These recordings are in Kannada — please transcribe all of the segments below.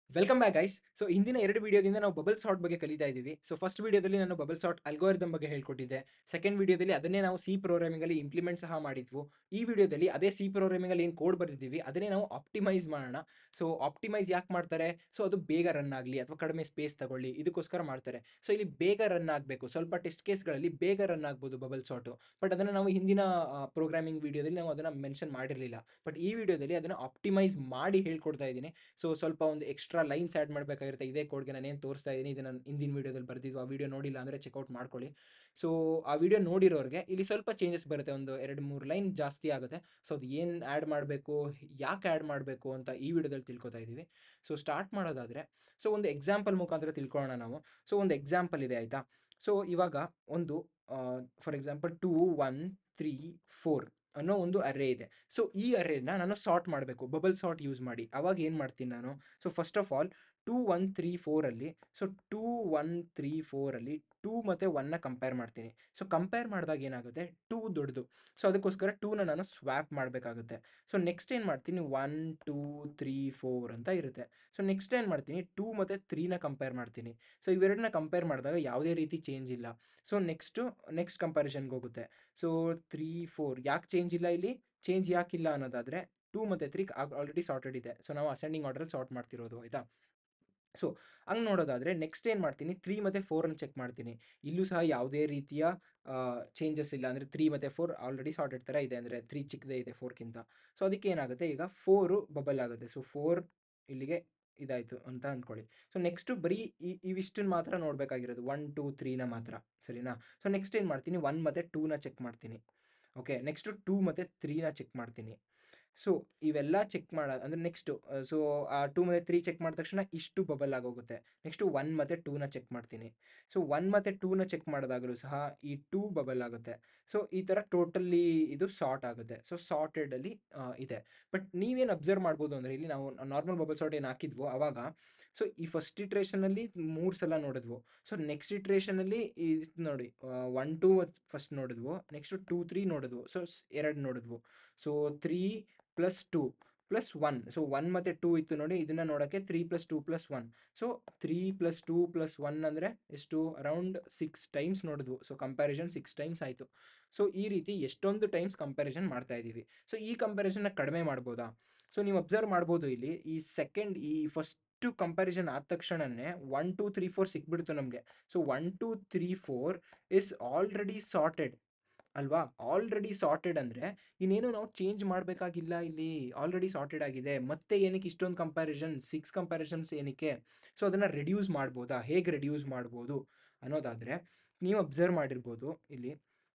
ವೆಲ್ಕಮ್ ಬ್ಯಾಕ್ ಗೈಸ್ ಸೊ ಹಿಂದಿನ ಎರಡು ವಿಡಿಯೋದಿಂದ ನಾವು ಬಬಲ್ ಸಾರ್ಟ್ ಬಗ್ಗೆ ಕಲಿತಾ ಇದ್ದೀವಿ ಸೊ ಫಸ್ಟ್ ವಿಡಿಯೋದಲ್ಲಿ ನಾನು ಬಬಲ್ ಸಾರ್ಟ್ ಅಲ್ಗೋರಿದಮ್ ಬಗ್ಗೆ ಹೇಳ್ಕೊಟ್ಟಿದ್ದೆ ಸೆಕೆಂಡ್ ವಿಡಿಯೋದಲ್ಲಿ ಅದನ್ನೇ ನಾವು ಸಿ ಪ್ರೋಗ್ರಾಮಿಂಗ್ ಅಲ್ಲಿ ಇಂಪ್ಲಿಮೆಂಟ್ ಸಹ ಮಾಡಿದ್ವು ಈ ವಿಡಿಯೋದಲ್ಲಿ ಅದೇ ಸಿ ಪ್ರೋಗ್ರಾಮಿಂಗ್ ಅಲ್ಲಿ ಏನು ಕೋಡ್ ಬರೆದಿದ್ದೀವಿ ಅದನ್ನೇ ನಾವು ಆಪ್ಟಿಮೈಸ್ ಮಾಡೋಣ ಸೊ ಆಪ್ಟಿಮೈಸ್ ಯಾಕೆ ಮಾಡ್ತಾರೆ ಸೊ ಅದು ಬೇಗ ರನ್ ಆಗಲಿ ಅಥವಾ ಕಡಿಮೆ ಸ್ಪೇಸ್ ತಗೊಳ್ಳಿ ಇದಕ್ಕೋಸ್ಕರ ಮಾಡ್ತಾರೆ ಸೊ ಇಲ್ಲಿ ಬೇಗ ರನ್ ಆಗಬೇಕು ಸ್ವಲ್ಪ ಟೆಸ್ಟ್ ಕೇಸ್ಗಳಲ್ಲಿ ಬೇಗ ರನ್ ಆಗ್ಬೋದು ಬಬಲ್ ಸಾರ್ಟು ಬಟ್ ಅದನ್ನು ನಾವು ಹಿಂದಿನ ಪ್ರೋಗ್ರಾಮಿಂಗ್ ವಿಡಿಯೋದಲ್ಲಿ ನಾವು ಅದನ್ನು ಮೆನ್ಷನ್ ಮಾಡಿರಲಿಲ್ಲ ಬಟ್ ಈ ವಿಡಿಯೋದಲ್ಲಿ ಅದನ್ನು ಆಪ್ಟಿಮೈಸ್ ಮಾಡಿ ಹೇಳ್ಕೊಡ್ತಾ ಇದ್ದೀನಿ ಸೊ ಸ್ವಲ್ಪ ಒಂದು ಎಕ್ಸ್ಟ್ರಾ ಲೈನ್ಸ್ ಆ್ಯಡ್ ಮಾಡಬೇಕಾಗಿರುತ್ತೆ ಇದೇ ಕೋಡ್ಗೆ ನಾನು ಏನು ತೋರಿಸ್ತಾ ಇದ್ದೀನಿ ಇದನ್ನು ಹಿಂದಿನ ವಿಡಿಯೋದಲ್ಲಿ ಬರೆದಿದ್ದು ಆ ವಿಡಿಯೋ ನೋಡಿಲ್ಲ ಅಂದರೆ ಚೆಕ್ಔಟ್ ಮಾಡ್ಕೊಳ್ಳಿ ಸೊ ಆ ವಿಡಿಯೋ ನೋಡಿರೋರಿಗೆ ಇಲ್ಲಿ ಸ್ವಲ್ಪ ಚೇಂಜಸ್ ಬರುತ್ತೆ ಒಂದು ಎರಡು ಮೂರು ಲೈನ್ ಜಾಸ್ತಿ ಆಗುತ್ತೆ ಸೊ ಅದು ಏನು ಆ್ಯಡ್ ಮಾಡಬೇಕು ಯಾಕೆ ಆ್ಯಡ್ ಮಾಡಬೇಕು ಅಂತ ಈ ವಿಡಿಯೋದಲ್ಲಿ ತಿಳ್ಕೊತಾ ಇದ್ದೀವಿ ಸೊ ಸ್ಟಾರ್ಟ್ ಮಾಡೋದಾದರೆ ಸೊ ಒಂದು ಎಕ್ಸಾಂಪಲ್ ಮುಖಾಂತರ ತಿಳ್ಕೊಳ್ಳೋಣ ನಾವು ಸೊ ಒಂದು ಎಕ್ಸಾಂಪಲ್ ಇದೆ ಆಯಿತಾ ಸೊ ಇವಾಗ ಒಂದು for example two one three four ಅನ್ನೋ ಒಂದು ಅರೇ ಇದೆ ಸೊ ಈ ಅರೇನ ನಾನು ಸಾರ್ಟ್ ಮಾಡಬೇಕು ಬಬಲ್ ಸಾರ್ಟ್ ಯೂಸ್ ಮಾಡಿ ಅವಾಗ ಏನು ಮಾಡ್ತೀನಿ ನಾನು so first of all two one three ಫೋರಲ್ಲಿ ಸೊ ಟೂ ಒನ್ ತ್ರೀ ಫೋರಲ್ಲಿ ಟೂ ಮತ್ತು ಒನ್ನ ಕಂಪೇರ್ ಮಾಡ್ತೀನಿ ಸೊ ಕಂಪೇರ್ ಮಾಡಿದಾಗ ಏನಾಗುತ್ತೆ ಟೂ ದೊಡ್ಡದು ಸೊ ಅದಕ್ಕೋಸ್ಕರ ಟೂನ ನಾನು ಸ್ವ್ಯಾಪ್ ಮಾಡಬೇಕಾಗುತ್ತೆ ಸೊ ನೆಕ್ಸ್ಟ್ ಏನು ಮಾಡ್ತೀನಿ ಒನ್ ಟೂ ತ್ರೀ ಫೋರ್ ಅಂತ ಇರುತ್ತೆ ಸೊ ನೆಕ್ಸ್ಟ್ ಏನು ಮಾಡ್ತೀನಿ ಟೂ ಮತ್ತು ತ್ರೀನ ಕಂಪೇರ್ ಮಾಡ್ತೀನಿ ಸೊ ಇವೆರಡನ್ನ ಕಂಪೇರ್ ಮಾಡಿದಾಗ ಯಾವುದೇ ರೀತಿ ಚೇಂಜ್ ಇಲ್ಲ ಸೊ ನೆಕ್ಸ್ಟು ನೆಕ್ಸ್ಟ್ ಕಂಪ್ಯಾರಿಷನ್ಗೆ ಹೋಗುತ್ತೆ ಸೊ ತ್ರೀ ಫೋರ್ ಯಾಕೆ ಚೇಂಜ್ ಇಲ್ಲ ಇಲ್ಲಿ ಚೇಂಜ್ ಯಾಕಿಲ್ಲ ಅನ್ನೋದಾದರೆ ಟೂ ಮತ್ತು ತ್ರೀ ಆಲ್ರೆಡಿ ಸಾರ್ಟೆಡ್ ಇದೆ ಸೊ ನಾವು ಅಸೆಂಡಿಂಗ್ ಆರ್ಡ್ರಲ್ಲಿ ಸಾರ್ಟ್ ಮಾಡ್ತಿರೋದು ಆಯಿತಾ ಸೊ ಹಂಗೆ ನೋಡೋದಾದರೆ ನೆಕ್ಸ್ಟ್ ಏನು ಮಾಡ್ತೀನಿ ತ್ರೀ ಮತ್ತು ಫೋರನ್ನು ಚೆಕ್ ಮಾಡ್ತೀನಿ ಇಲ್ಲೂ ಸಹ ಯಾವುದೇ ರೀತಿಯ ಚೇಂಜಸ್ ಇಲ್ಲ ಅಂದರೆ ತ್ರೀ ಮತ್ತು ಫೋರ್ ಆಲ್ರೆಡಿ ಸಾರ್ಟೆಡ್ ಥರ ಇದೆ ಅಂದರೆ ತ್ರೀ ಚಿಕ್ಕದೇ ಇದೆ ಫೋರ್ಗಿಂತ ಸೊ ಅದಕ್ಕೆ ಏನಾಗುತ್ತೆ ಈಗ ಫೋರು ಬಬಲ್ ಆಗುತ್ತೆ ಸೊ ಫೋರ್ ಇಲ್ಲಿಗೆ ಇದಾಯಿತು ಅಂತ ಅಂದ್ಕೊಳ್ಳಿ ಸೊ ನೆಕ್ಸ್ಟು ಬರೀ ಈ ಇವಿಷ್ಟನ್ನು ಮಾತ್ರ ನೋಡಬೇಕಾಗಿರೋದು ಒನ್ ಟೂ ತ್ರೀನ ಮಾತ್ರ ಸರಿನಾ ಸೊ ನೆಕ್ಸ್ಟ್ ಏನು ಮಾಡ್ತೀನಿ ಒನ್ ಮತ್ತು ಟೂನ ಚೆಕ್ ಮಾಡ್ತೀನಿ ಓಕೆ ನೆಕ್ಸ್ಟು ಟೂ ಮತ್ತು ತ್ರೀನ ಚೆಕ್ ಮಾಡ್ತೀನಿ ಸೊ ಇವೆಲ್ಲ ಚೆಕ್ ಮಾಡ ಅಂದರೆ ನೆಕ್ಸ್ಟು ಸೊ ಆ ಟೂ ಮತ್ತು ತ್ರೀ ಚೆಕ್ ಮಾಡಿದ ತಕ್ಷಣ ಇಷ್ಟು ಬಬಲ್ ಆಗೋಗುತ್ತೆ ನೆಕ್ಸ್ಟು ಒನ್ ಮತ್ತು ಟೂನ ಚೆಕ್ ಮಾಡ್ತೀನಿ ಸೊ ಒನ್ ಮತ್ತು ಟೂನ ಚೆಕ್ ಮಾಡಿದಾಗಲೂ ಸಹ ಈ ಟೂ ಬಬಲ್ ಆಗುತ್ತೆ ಸೊ ಈ ಥರ ಟೋಟಲಿ ಇದು ಸಾರ್ಟ್ ಆಗುತ್ತೆ ಸೊ ಸಾರ್ಟೆಡಲ್ಲಿ ಇದೆ ಬಟ್ ನೀವೇನು ಅಬ್ಸರ್ವ್ ಮಾಡ್ಬೋದು ಅಂದರೆ ಇಲ್ಲಿ ನಾವು ನಾರ್ಮಲ್ ಬಬಲ್ ಸಾರ್ಟ್ ಏನು ಹಾಕಿದ್ವು ಆವಾಗ ಸೊ ಈ ಫಸ್ಟ್ ಇಟ್ರೇಷನಲ್ಲಿ ಮೂರು ಸಲ ನೋಡಿದ್ವು ಸೊ ನೆಕ್ಸ್ಟ್ ಇಟ್ರೇಷನಲ್ಲಿ ಈ ನೋಡಿ ಒನ್ ಟೂ ಫಸ್ಟ್ ನೋಡಿದ್ವು ನೆಕ್ಸ್ಟು ಟೂ ತ್ರೀ ನೋಡಿದ್ವು ಸೊ ಎರಡು ನೋಡಿದ್ವು so three plus two plus one so one ಮತ್ತು ಟೂ ಇತ್ತು ನೋಡಿ ಇದನ್ನು ನೋಡೋಕ್ಕೆ three plus two plus one so three plus two plus one ಅಂದರೆ ಎಷ್ಟು ಅರೌಂಡ್ ಸಿಕ್ಸ್ ಟೈಮ್ಸ್ ನೋಡಿದ್ವು ಸೊ ಕಂಪ್ಯಾರಿಸನ್ ಸಿಕ್ಸ್ ಟೈಮ್ಸ್ ಆಯಿತು ಸೊ ಈ ರೀತಿ ಎಷ್ಟೊಂದು ಟೈಮ್ಸ್ ಕಂಪ್ಯಾರಿಸನ್ ಮಾಡ್ತಾ ಇದ್ದೀವಿ ಸೊ ಈ ಕಂಪ್ಯಾರಿಸನ್ನ ಕಡಿಮೆ ಮಾಡ್ಬೋದಾ ಸೊ ನೀವು ಅಬ್ಸರ್ವ್ ಮಾಡ್ಬೋದು ಇಲ್ಲಿ ಈ ಸೆಕೆಂಡ್ ಈ ಫಸ್ಟು ಕಂಪ್ಯಾರಿಸನ್ ಆದ ತಕ್ಷಣವೇ ಒನ್ ಟೂ ತ್ರೀ ಫೋರ್ ಸಿಕ್ಬಿಡ್ತು ನಮಗೆ so one two three four is already sorted ಅಲ್ವಾ ಆಲ್ರೆಡಿ ಸಾರ್ಟೆಡ್ ಅಂದರೆ ಇನ್ನೇನು ನಾವು ಚೇಂಜ್ ಮಾಡಬೇಕಾಗಿಲ್ಲ ಇಲ್ಲಿ ಆಲ್ರೆಡಿ ಸಾರ್ಟೆಡ್ ಆಗಿದೆ ಮತ್ತೆ ಏನಕ್ಕೆ ಇಷ್ಟೊಂದು ಕಂಪ್ಯಾರಿಸನ್ ಸಿಕ್ಸ್ ಕಂಪ್ಯಾರಿಸನ್ಸ್ ಏನಕ್ಕೆ ಸೊ ಅದನ್ನು ರೆಡ್ಯೂಸ್ ಮಾಡ್ಬೋದಾ ಹೇಗೆ ರೆಡ್ಯೂಸ್ ಮಾಡ್ಬೋದು ಅನ್ನೋದಾದರೆ ನೀವು ಅಬ್ಸರ್ವ್ ಮಾಡಿರ್ಬೋದು ಇಲ್ಲಿ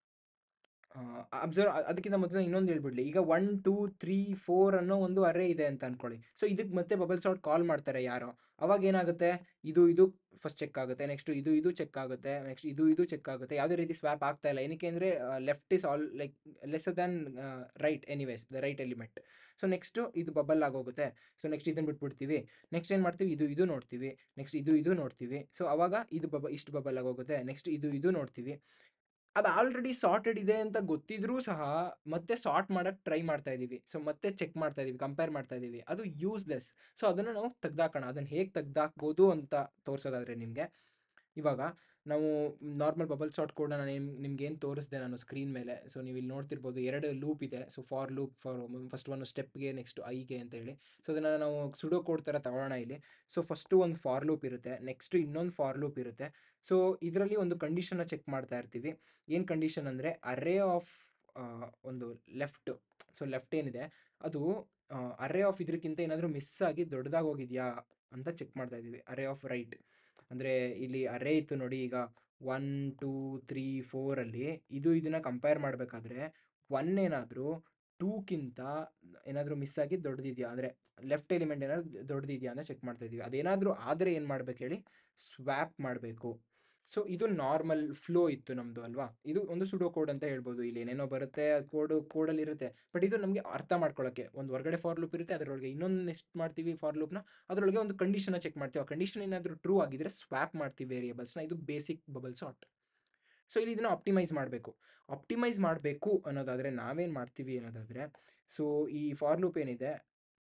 ಅಬ್ಸರ್ವ್ ಅದಕ್ಕಿಂತ ಮೊದಲು ಇನ್ನೊಂದು ಹೇಳ್ಬಿಡ್ಲಿ ಈಗ ಒನ್ ಟೂ ತ್ರೀ ಫೋರ್ ಅನ್ನೋ ಒಂದು ಅರೇ ಇದೆ ಅಂತ ಅನ್ಕೊಳ್ಳಿ ಸೊ ಇದಕ್ಕೆ ಮತ್ತೆ ಬಬಲ್ ಸಾರ್ಟ್ ಕಾಲ್ ಮಾಡ್ತಾರೆ ಯಾರೋ ಅವಾಗ ಏನಾಗುತ್ತೆ ಇದು ಇದು ಫಸ್ಟ್ ಚೆಕ್ ಆಗುತ್ತೆ ನೆಕ್ಸ್ಟ್ ಇದು ಇದು ಚೆಕ್ ಆಗುತ್ತೆ ನೆಕ್ಸ್ಟ್ ಇದು ಇದು ಚೆಕ್ ಆಗುತ್ತೆ ಯಾವುದೇ ರೀತಿ ಸ್ವ್ಯಾಪ್ ಆಗ್ತಾ ಇಲ್ಲ ಏನಕ್ಕೆ ಅಂದರೆ left is all like lesser than right anyways the right element so next ಇದು ಬಬಲ್ ಆಗೋಗುತ್ತೆ ಸೊ ನೆಕ್ಸ್ಟ್ ಇದನ್ನು ಬಿಟ್ಬಿಡ್ತೀವಿ ನೆಕ್ಸ್ಟ್ ಏನು ಮಾಡ್ತೀವಿ ಇದು ಇದು ನೋಡ್ತೀವಿ ನೆಕ್ಸ್ಟ್ ಇದು ಇದು ನೋಡ್ತೀವಿ ಸೊ ಅವಾಗ ಇದು ಬಬ ಇಷ್ಟು ಬಬಲ್ ಆಗೋಗುತ್ತೆ ನೆಕ್ಸ್ಟ್ ಇದು ಇದು ನೋಡ್ತೀವಿ ಅದು ಆಲ್ರೆಡಿ ಸಾರ್ಟೆಡ್ ಇದೆ ಅಂತ ಗೊತ್ತಿದ್ರೂ ಸಹ ಮತ್ತೆ ಸಾರ್ಟ್ ಮಾಡೋಕ್ಕೆ ಟ್ರೈ ಮಾಡ್ತಾ ಇದ್ದೀವಿ ಸೊ ಮತ್ತೆ ಚೆಕ್ ಮಾಡ್ತಾ ಇದ್ದೀವಿ ಕಂಪೇರ್ ಮಾಡ್ತಾ ಇದ್ದೀವಿ ಅದು ಯೂಸ್ಲೆಸ್ ಸೊ ಅದನ್ನು ನಾವು ತೆಗ್ದಾಕೋಣ ಅದನ್ನು ಹೇಗೆ ತೆಗ್ದಾಕ್ಬೋದು ಅಂತ ತೋರಿಸೋದಾದರೆ ನಿಮಗೆ ಇವಾಗ ನಾವು ನಾರ್ಮಲ್ ಬಬಲ್ ಸಾರ್ಟ್ ಕೋಡ್ನ ನಾನು ನಿಮ್ಗೆ ಏನು ತೋರಿಸಿದೆ ನಾನು ಸ್ಕ್ರೀನ್ ಮೇಲೆ ಸೊ ನೀವು ಇಲ್ಲಿ ನೋಡ್ತಿರ್ಬೋದು ಎರಡು ಲೂಪ್ ಇದೆ so for loop for first ಒಂದು ಸ್ಟೆಪ್ಗೆ ನೆಕ್ಸ್ಟ್ ಐಗೆ ಅಂತ ಹೇಳಿ ಸೊ ಅದನ್ನು ನಾವು ಸುಡೋ ಕೋಡ್ ಥರ ತಗೊಳ್ಳೋಣ ಇಲ್ಲಿ ಸೊ ಫಸ್ಟು ಒಂದು ಫಾರ್ ಲೂಪ್ ಇರುತ್ತೆ ನೆಕ್ಸ್ಟು ಇನ್ನೊಂದು ಫಾರ್ ಲೂಪ್ ಇರುತ್ತೆ ಸೊ ಇದರಲ್ಲಿ ಒಂದು ಕಂಡೀಷನ್ನ ಚೆಕ್ ಮಾಡ್ತಾ ಇರ್ತೀವಿ ಏನು ಕಂಡೀಷನ್ ಅಂದರೆ ಅರೇ ಆಫ್ ಒಂದು ಲೆಫ್ಟ್ ಸೊ ಲೆಫ್ಟ್ ಏನಿದೆ ಅದು ಅರೇ ಆಫ್ ಇದಕ್ಕಿಂತ ಏನಾದರೂ ಮಿಸ್ ಆಗಿ ದೊಡ್ಡದಾಗಿ ಹೋಗಿದೆಯಾ ಅಂತ ಚೆಕ್ ಮಾಡ್ತಾ ಇದ್ದೀವಿ ಅರೇ ಆಫ್ ರೈಟ್ ಅಂದರೆ ಇಲ್ಲಿ ಅರೇ ಇತ್ತು ನೋಡಿ ಈಗ ಒನ್ ಟೂ ತ್ರೀ ಫೋರಲ್ಲಿ ಇದು ಇದನ್ನು ಕಂಪೇರ್ ಮಾಡಬೇಕಾದ್ರೆ ಒನ್ ಏನಾದರೂ ಟೂಕ್ಕಿಂತ ಏನಾದರೂ ಮಿಸ್ ಆಗಿ ದೊಡ್ಡದಿದೆಯಾ ಅಂದರೆ ಲೆಫ್ಟ್ ಎಲಿಮೆಂಟ್ ಏನಾದರೂ ದೊಡ್ಡದಿದೆಯಾ ಅಂತ ಚೆಕ್ ಮಾಡ್ತಾ ಇದ್ದೀವಿ ಅದೇನಾದರೂ ಆದರೆ ಏನು ಮಾಡ್ಬೇಕು ಹೇಳಿ ಸ್ವ್ಯಾಪ್ ಮಾಡಬೇಕು ಸೊ ಇದು ನಾರ್ಮಲ್ ಫ್ಲೋ ಇತ್ತು ನಮ್ಮದು ಅಲ್ವಾ ಇದು ಒಂದು ಸುಡೋ ಕೋಡ್ ಅಂತ ಹೇಳ್ಬೋದು ಇಲ್ಲಿ ಏನೇನೋ ಬರುತ್ತೆ ಕೋಡು ಕೋಡಲ್ಲಿ ಇರುತ್ತೆ ಬಟ್ ಇದು ನಮಗೆ ಅರ್ಥ ಮಾಡ್ಕೊಳ್ಳೋಕ್ಕೆ ಒಂದು ಹೊರಗಡೆ ಫಾರ್ ಲೂಪ್ ಇರುತ್ತೆ ಅದರೊಳಗೆ ಇನ್ನೊಂದು ನೆಕ್ಸ್ಟ್ ಮಾಡ್ತೀವಿ ಫಾರ್ ಲೂಪ್ನ ಅದರೊಳಗೆ ಒಂದು ಕಂಡೀಷನ್ನ ಚೆಕ್ ಮಾಡ್ತೀವಿ ಆ ಕಂಡೀಷನ್ ಏನಾದರೂ ಟ್ರೂ ಆಗಿದ್ರೆ ಸ್ವ್ಯಾಪ್ ಮಾಡ್ತೀವಿ ವೇರಿಯೇಬಲ್ಸ್ನ ಇದು ಬೇಸಿಕ್ ಬಬಲ್ ಸಾರ್ಟ್ ಸೊ ಇಲ್ಲಿ ಇದನ್ನು ಆಪ್ಟಿಮೈಸ್ ಮಾಡಬೇಕು ಆಪ್ಟಿಮೈಸ್ ಮಾಡಬೇಕು ಅನ್ನೋದಾದರೆ ನಾವೇನು ಮಾಡ್ತೀವಿ ಅನ್ನೋದಾದರೆ ಸೊ ಈ ಫಾರ್ ಲೂಪ್ ಏನಿದೆ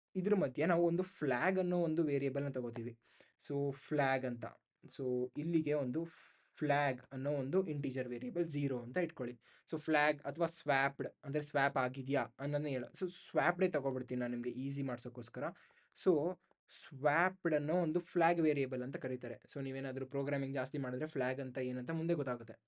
ಇದ್ರ ಮಧ್ಯೆ ನಾವು ಒಂದು ಫ್ಲ್ಯಾಗ್ ಅನ್ನೋ ಒಂದು ವೇರಿಯೇಬಲ್ನ ತಗೋತೀವಿ ಸೊ ಫ್ಲ್ಯಾಗ್ ಅಂತ ಸೊ ಇಲ್ಲಿಗೆ ಒಂದು ಫ್ಲ್ಯಾಗ್ ಅನ್ನೋ ಒಂದು ಇಂಟೀಜರ್ ವೇರಿಯೇಬಲ್ ಝೀರೋ ಅಂತ ಇಟ್ಕೊಳ್ಳಿ ಸೊ ಫ್ಲ್ಯಾಗ್ ಅಥವಾ ಸ್ವ್ಯಾಪ್ಡ್ ಅಂದರೆ ಸ್ವ್ಯಾಪ್ ಆಗಿದೆಯಾ ಅನ್ನೋದನ್ನ ಹೇಳೋ ಸೊ ಸ್ವ್ಯಾಪ್ಡೇ ತಗೊಬಿಡ್ತೀನಿ ನಾನು ನಿಮಗೆ ಈಸಿ ಮಾಡ್ಸೋಕ್ಕೋಸ್ಕರ ಸೊ ಸ್ವ್ಯಾಪ್ಡ್ ಅನ್ನೋ ಒಂದು ಫ್ಲ್ಯಾಗ್ ವೇರಿಯೇಬಲ್ ಅಂತ ಕರೀತಾರೆ ಸೊ ನೀವೇನಾದರೂ ಪ್ರೋಗ್ರಾಮಿಂಗ್ ಜಾಸ್ತಿ ಮಾಡಿದ್ರೆ ಫ್ಲ್ಯಾಗ್ ಅಂತ ಏನಂತ ಮುಂದೆ ಗೊತ್ತಾಗುತ್ತೆ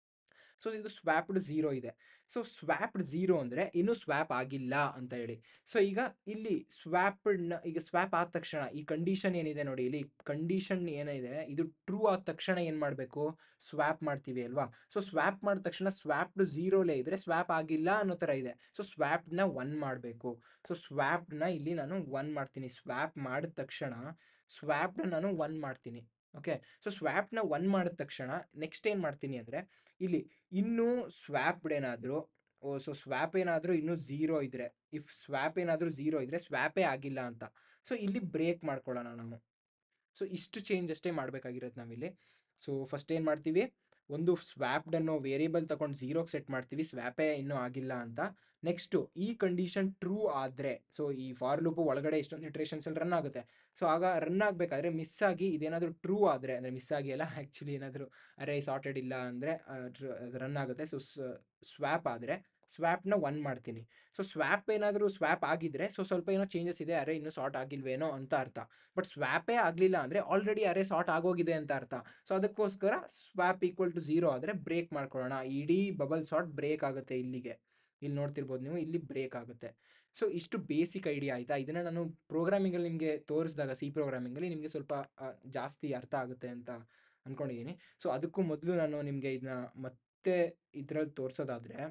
ಸೊ ಇದು ಸ್ವ್ಯಾಪ್ಡ್ ಝೀರೋ ಇದೆ ಸೊ ಸ್ವ್ಯಾಪ್ಡ್ ಝೀರೋ ಅಂದರೆ ಇನ್ನೂ ಸ್ವ್ಯಾಪ್ ಆಗಿಲ್ಲ ಅಂತ ಹೇಳಿ ಸೊ ಈಗ ಇಲ್ಲಿ ಸ್ವ್ಯಾಪ್ಡ್ನ ಈಗ ಸ್ವ್ಯಾಪ್ ಆದ ತಕ್ಷಣ ಈ ಕಂಡೀಷನ್ ಏನಿದೆ ನೋಡಿ ಇಲ್ಲಿ ಕಂಡೀಷನ್ ಏನಿದೆ ಇದು ಟ್ರೂ ಆದ ತಕ್ಷಣ ಏನು ಮಾಡಬೇಕು ಸ್ವ್ಯಾಪ್ ಮಾಡ್ತೀವಿ ಅಲ್ವಾ ಸೊ ಸ್ವ್ಯಾಪ್ ಮಾಡಿದ ತಕ್ಷಣ ಸ್ವ್ಯಾಪ್ಡ್ ಝೀರೋಲೇ ಇದ್ರೆ ಸ್ವ್ಯಾಪ್ ಆಗಿಲ್ಲ ಅನ್ನೋ ಥರ ಇದೆ ಸೊ ಸ್ವ್ಯಾಪ್ನ ಒನ್ ಮಾಡಬೇಕು ಸೊ ಸ್ವ್ಯಾಪ್ನ ಇಲ್ಲಿ ನಾನು ಒನ್ ಮಾಡ್ತೀನಿ ಸ್ವ್ಯಾಪ್ ಮಾಡಿದ ತಕ್ಷಣ ಸ್ವ್ಯಾಪ್ನ ನಾನು ಒನ್ ಮಾಡ್ತೀನಿ ಓಕೆ ಸೊ ಸ್ವ್ಯಾಪ್ನ ಒನ್ ಮಾಡಿದ ತಕ್ಷಣ ನೆಕ್ಸ್ಟ್ ಏನು ಮಾಡ್ತೀನಿ ಅಂದರೆ ಇಲ್ಲಿ ಇನ್ನೂ ಸ್ವ್ಯಾಪ್ಡ್ ಏನಾದರೂ ಓ ಸೊ ಸ್ವ್ಯಾಪ್ ಏನಾದರೂ ಇನ್ನೂ ಝೀರೋ ಇದ್ದರೆ ಇಫ್ ಸ್ವ್ಯಾಪ್ ಏನಾದರೂ ಝೀರೋ ಇದ್ದರೆ ಸ್ವ್ಯಾಪೇ ಆಗಿಲ್ಲ ಅಂತ ಸೊ ಇಲ್ಲಿ ಬ್ರೇಕ್ ಮಾಡ್ಕೊಳ್ಳೋಣ ನಾವು ಸೊ ಇಷ್ಟು ಚೇಂಜ್ ಅಷ್ಟೇ ಮಾಡಬೇಕಾಗಿರೋದು ನಾವಿಲ್ಲಿ ಸೊ ಫಸ್ಟ್ ಏನು ಮಾಡ್ತೀವಿ ಒಂದು ಸ್ವ್ಯಾಪ್ಡ್ ಅನ್ನೋ ವೇರಿಯೇಬಲ್ ತಗೊಂಡು ಝೀರೋಗೆ ಸೆಟ್ ಮಾಡ್ತೀವಿ ಸ್ವ್ಯಾಪೇ ಇನ್ನೂ ಆಗಿಲ್ಲ ಅಂತ ನೆಕ್ಸ್ಟು ಈ ಕಂಡೀಷನ್ ಟ್ರೂ ಆದರೆ ಸೊ ಈ ಫಾರ್ ಲೂಪು ಒಳಗಡೆ ಇಷ್ಟೊಂದು ಇಟ್ರೇಷನ್ಸಲ್ಲಿ ರನ್ ಆಗುತ್ತೆ ಸೊ ಆಗ ರನ್ ಆಗಬೇಕಾದ್ರೆ ಮಿಸ್ ಆಗಿ ಇದೇನಾದರೂ ಟ್ರೂ ಆದರೆ ಅಂದರೆ ಮಿಸ್ ಆಗಿ ಅಲ್ಲ ಆ್ಯಕ್ಚುಲಿ ಏನಾದರೂ ಅರೆ ಸಾರ್ಟೆಡ್ ಇಲ್ಲ ಅಂದರೆ ರನ್ ಆಗುತ್ತೆ ಸೊ ಸ್ವ್ಯಾಪ್ ಆದರೆ ಸ್ವ್ಯಾಪ್ನ ಒನ್ ಮಾಡ್ತೀನಿ ಸೊ ಸ್ವ್ಯಾಪ್ ಏನಾದರೂ ಸ್ವ್ಯಾಪ್ ಆಗಿದ್ರೆ ಸೊ ಸ್ವಲ್ಪ ಏನೋ ಚೇಂಜಸ್ ಇದೆ ಅರೆ ಇನ್ನೂ ಸಾರ್ಟ್ ಆಗಿಲ್ವೇನೋ ಅಂತ ಅರ್ಥ ಬಟ್ ಸ್ವ್ಯಾಪೇ ಆಗಲಿಲ್ಲ ಅಂದರೆ ಆಲ್ರೆಡಿ ಅರೆ ಸಾರ್ಟ್ ಆಗೋಗಿದೆ ಅಂತ ಅರ್ಥ ಸೊ ಅದಕ್ಕೋಸ್ಕರ ಸ್ವ್ಯಾಪ್ ಈಕ್ವಲ್ ಟು ಝೀರೋ ಆದರೆ ಬ್ರೇಕ್ ಮಾಡ್ಕೊಳ್ಳೋಣ ಇಡೀ ಬಬಲ್ ಸಾರ್ಟ್ ಬ್ರೇಕ್ ಆಗುತ್ತೆ ಇಲ್ಲಿಗೆ ಇಲ್ಲಿ ನೋಡ್ತಿರ್ಬೋದು ನೀವು ಇಲ್ಲಿ ಬ್ರೇಕ್ ಆಗುತ್ತೆ ಸೊ ಇಷ್ಟು ಬೇಸಿಕ್ ಐಡಿಯಾ ಆಯಿತಾ ಇದನ್ನು ನಾನು ಪ್ರೋಗ್ರಾಮಿಂಗಲ್ಲಿ ನಿಮಗೆ ತೋರಿಸಿದಾಗ ಸಿ ಪ್ರೋಗ್ರಾಮಿಂಗಲ್ಲಿ ನಿಮಗೆ ಸ್ವಲ್ಪ ಆ, ಜಾಸ್ತಿ ಅರ್ಥ ಆಗುತ್ತೆ ಅಂತ ಅಂದ್ಕೊಂಡಿದ್ದೀನಿ ಸೊ ಅದಕ್ಕೂ ಮೊದಲು ನಾನು ನಿಮಗೆ ಇದನ್ನ ಮತ್ತೆ ಇದರಲ್ಲಿ ತೋರಿಸೋದಾದರೆ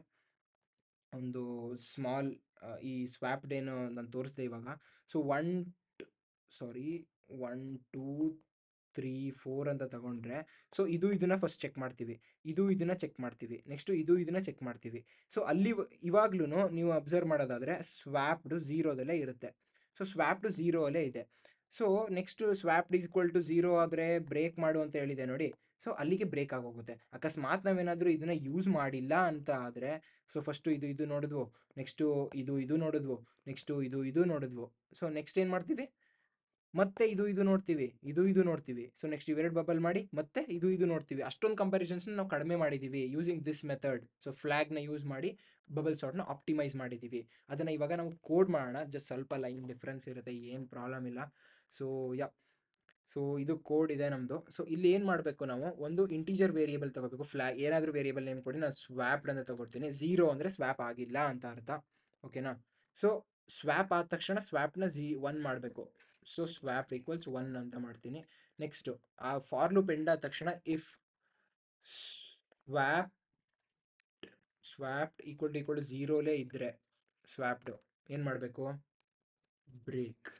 ಒಂದು ಸ್ಮಾಲ್ ಈ ಸ್ವ್ಯಾಪ್ಡ್ ಏನು ನಾನು ತೋರಿಸ್ದೆ ಇವಾಗ so one sorry one two three four ಅಂತ ತಗೊಂಡ್ರೆ ಸೊ ಇದು ಇದನ್ನ ಫಸ್ಟ್ ಚೆಕ್ ಮಾಡ್ತೀವಿ ಇದು ಇದನ್ನ ಚೆಕ್ ಮಾಡ್ತೀವಿ ನೆಕ್ಸ್ಟು ಇದು ಇದನ್ನ ಚೆಕ್ ಮಾಡ್ತೀವಿ ಸೊ ಅಲ್ಲಿ ಇವಾಗ್ಲೂ ನೀವು ಅಬ್ಸರ್ವ್ ಮಾಡೋದಾದರೆ ಸ್ವ್ಯಾಪ್ಡು ಝೀರೋದಲ್ಲೇ ಇರುತ್ತೆ ಸೊ ಸ್ವ್ಯಾಪ್ಡು ಝೀರೋ ಅಲ್ಲೇ ಇದೆ so next swapped is equal to zero ಆದರೆ ಬ್ರೇಕ್ ಮಾಡು ಅಂತ ಹೇಳಿದೆ ನೋಡಿ ಸೊ ಅಲ್ಲಿಗೆ ಬ್ರೇಕ್ ಆಗೋಗುತ್ತೆ ಅಕಸ್ಮಾತ್ ನಾವೇನಾದರೂ ಇದನ್ನ ಯೂಸ್ ಮಾಡಿಲ್ಲ ಅಂತ ಆದರೆ ಸೊ ಫಸ್ಟು ಇದು ಇದು ನೋಡಿದ್ವು ನೆಕ್ಸ್ಟು ಇದು ಇದು ನೋಡಿದ್ವು ನೆಕ್ಸ್ಟು ಇದು ಇದು ನೋಡಿದ್ವು ಸೊ ನೆಕ್ಸ್ಟ್ ಏನು ಮಾಡ್ತೀವಿ ಮತ್ತೆ ಇದು ಇದು ನೋಡ್ತೀವಿ ಇದು ಇದು ನೋಡ್ತೀವಿ ಸೊ ನೆಕ್ಸ್ಟ್ ಇವೆರಡು ಬಬಲ್ ಮಾಡಿ ಮತ್ತೆ ಇದು ಇದು ನೋಡ್ತೀವಿ ಅಷ್ಟೊಂದು ಕಂಪ್ಯಾರಿಸನ್ಸ್ನ ನಾವು ಕಡಿಮೆ ಮಾಡಿದ್ದೀವಿ ಯೂಸಿಂಗ್ ದಿಸ್ ಮೆಥಡ್ ಸೊ ಫ್ಲ್ಯಾಗ್ನ ಯೂಸ್ ಮಾಡಿ ಬಬಲ್ ಸಾರ್ಟ್ನ ಆಪ್ಟಿಮೈಸ್ ಮಾಡಿದ್ದೀವಿ ಅದನ್ನು ಇವಾಗ ನಾವು ಕೋಡ್ ಮಾಡೋಣ ಜಸ್ಟ್ ಸ್ವಲ್ಪ ಲೈನ್ ಡಿಫ್ರೆನ್ಸ್ ಇರುತ್ತೆ ಏನು ಪ್ರಾಬ್ಲಮ್ ಇಲ್ಲ ಸೊ ಯಾ ಸೊ ಇದು ಕೋಡ್ ಇದೆ ನಮ್ಮದು ಸೊ ಇಲ್ಲಿ ಏನು ಮಾಡಬೇಕು ನಾವು ಒಂದು ಇಂಟೀಜರ್ ವೇರಿಯೇಬಲ್ ತಗೋಬೇಕು ಫ್ಲ್ಯಾಗ್ ಏನಾದರೂ ವೇರಿಯೇಬಲ್ ನೇಮ್ ಕೊಡಿ ನಾನು ಸ್ವ್ಯಾಪ್ಡ್ ಅಂತ ತಗೊಳ್ತೀನಿ ಝೀರೋ ಅಂದರೆ ಸ್ವ್ಯಾಪ್ ಆಗಿಲ್ಲ ಅಂತ ಅರ್ಥ ಓಕೆನಾ ಸೊ ಸ್ವ್ಯಾಪ್ ಆದ ತಕ್ಷಣ ಸ್ವ್ಯಾಪ್ನ ಝೀ ಒನ್ ಮಾಡಬೇಕು ಸೊ ಸ್ವ್ಯಾಪ್ ಈಕ್ವಲ್ಸ್ ಒನ್ ಅಂತ ಮಾಡ್ತೀನಿ ನೆಕ್ಸ್ಟು ಆ ಫಾರ್ ಲೂಪ್ ಎಂಡ್ ಆದ ತಕ್ಷಣ if swap swap equal to equal to ಝೀರೋಲೇ ಇದ್ದರೆ ಸ್ವ್ಯಾಪ್ಡು ಏನು ಮಾಡಬೇಕು break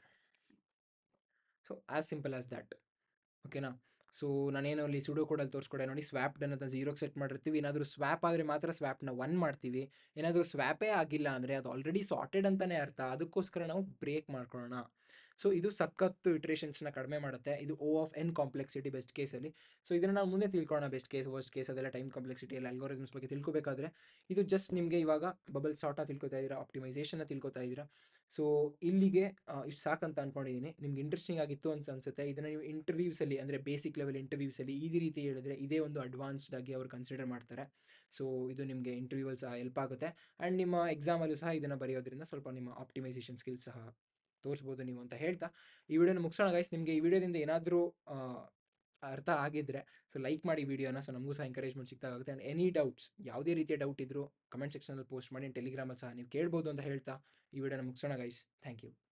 so as simple as that ಓಕೆನಾ ಸೊ ನಾನೇನು ಅಲ್ಲಿ ಸುಡೋ ಕೋಡಲ್ಲಿ ತೋರಿಸ್ಕೊಡೆ ನೋಡಿ ಸ್ವ್ಯಾಪ್ಡ್ ಅನ್ನೋದನ್ನ ಝೀರೋಗೆ ಸೆಟ್ ಮಾಡಿರ್ತೀವಿ ಏನಾದರೂ ಸ್ವ್ಯಾಪ್ ಆದರೆ ಮಾತ್ರ ಸ್ವ್ಯಾಪ್ನ ಒನ್ ಮಾಡ್ತೀವಿ ಏನಾದರೂ ಸ್ವ್ಯಾಪೇ ಆಗಿಲ್ಲ ಅಂದರೆ ಅದು ಆಲ್ರೆಡಿ ಸಾರ್ಟೆಡ್ ಅಂತಲೇ ಅರ್ಥ ಅದಕ್ಕೋಸ್ಕರ ನಾವು ಬ್ರೇಕ್ ಮಾಡ್ಕೊಳ್ಳೋಣ ಸೊ ಇದು ಸಖತ್ತು ಇಟ್ರೇಷನ್ಸ್ನ ಕಡಿಮೆ ಮಾಡುತ್ತೆ ಇದು O of N complexity best ಕೇಸಲ್ಲಿ ಸೊ ಇದನ್ನು ನಾವು ಮುಂದೆ ತಿಳ್ಕೊಳ್ಳೋಣ ಬೆಸ್ಟ್ ಕೇಸ್ ವರ್ಸ್ಟ್ ಕೇಸ್ ಅದೆಲ್ಲ ಟೈಮ್ ಕಾಂಪ್ಲೆಕ್ಸಿಟಿ ಎಲ್ಲ ಅಲ್ಗೋರಿದಮ್ಸ್ ಬಗ್ಗೆ ತಿಳ್ಕೊಬೇಕಾದ್ರೆ ಇದು ಜಸ್ಟ್ ನಿಮಗೆ ಇವಾಗ ಬಬಲ್ ಸಾರ್ಟ್ನ ತಿಳ್ಕೊತಾ ಇದ್ದೀರಾ ಆಪ್ಟಿಮೈಸೇಷನ್ನ ತಿಳ್ಕೊತಾ ಇದ್ದೀರಾ ಸೊ ಇಲ್ಲಿಗೆ ಇಷ್ಟು ಸಾಕಂತ ಅಂದ್ಕೊಂಡಿದ್ದೀನಿ ನಿಮ್ಗೆ ಇಂಟ್ರೆಸ್ಟಿಂಗ್ ಆಗಿತ್ತು ಅಂತ ಅನ್ಸುತ್ತೆ ಇದನ್ನು ನೀವು ಇಂಟರ್ವ್ಯೂಸಲ್ಲಿ ಅಂದರೆ ಬೇಸಿಕ್ ಲೆವೆಲ್ ಇಂಟರ್ವ್ಯೂಸಲ್ಲಿ ಈ ರೀತಿ ಹೇಳಿದ್ರೆ ಇದೇ ಒಂದು ಅಡ್ವಾನ್ಸ್ಡ್ ಆಗಿ ಅವ್ರು ಕನ್ಸಿಡರ್ ಮಾಡ್ತಾರೆ ಸೊ ಇದು ನಿಮಗೆ ಇಂಟರ್ವ್ಯೂವಲ್ಲಿ ಸಹ ಹೆಲ್ಪ್ ಆಗುತ್ತೆ ಆ್ಯಂಡ್ ನಿಮ್ಮ ಎಕ್ಸಾಮಲ್ಲೂ ಸಹ ಇದನ್ನು ಬರೆಯೋದ್ರಿಂದ ಸ್ವಲ್ಪ ನಿಮ್ಮ ಆಪ್ಟಿಮೈಸೇಷನ್ ಸ್ಕಿಲ್ಸ್ ಸಹ ತೋರಿಸ್ಬೋದು ನೀವು ಅಂತ ಹೇಳ್ತಾ ಈ ವಿಡಿಯೋನ ಮುಗಿಸೋಣ ಗೈಸ್ ನಿಮಗೆ ಈ ವಿಡಿಯೋದಿಂದ ಏನಾದರೂ ಅರ್ಥ ಆಗಿದ್ದರೆ ಸೊ ಲೈಕ್ ಮಾಡಿ ವಿಡಿಯೋನ ಸೊ ನಮಗೂ ಸಹ ಎಂಕರೇಜ್ಮೆಂಟ್ ಸಿಗ್ತಾಗುತ್ತೆ ಆ್ಯಂಡ್ ಎನಿ ಡೌಟ್ಸ್ ಯಾವುದೇ ರೀತಿಯ ಡೌಟ್ ಇದ್ದರೂ ಕಮೆಂಟ್ ಸೆಕ್ಷನಲ್ಲಿ ಪೋಸ್ಟ್ ಮಾಡಿ ಟೆಲಿಗ್ರಾಮಲ್ಲಿ ಸಹ ನೀವು ಕೇಳ್ಬೋದು ಅಂತ ಹೇಳ್ತಾ ಈ ವಿಡಿಯೋನ ಮುಗಿಸೋಣ ಗೈಸ್ ಥ್ಯಾಂಕ್ ಯು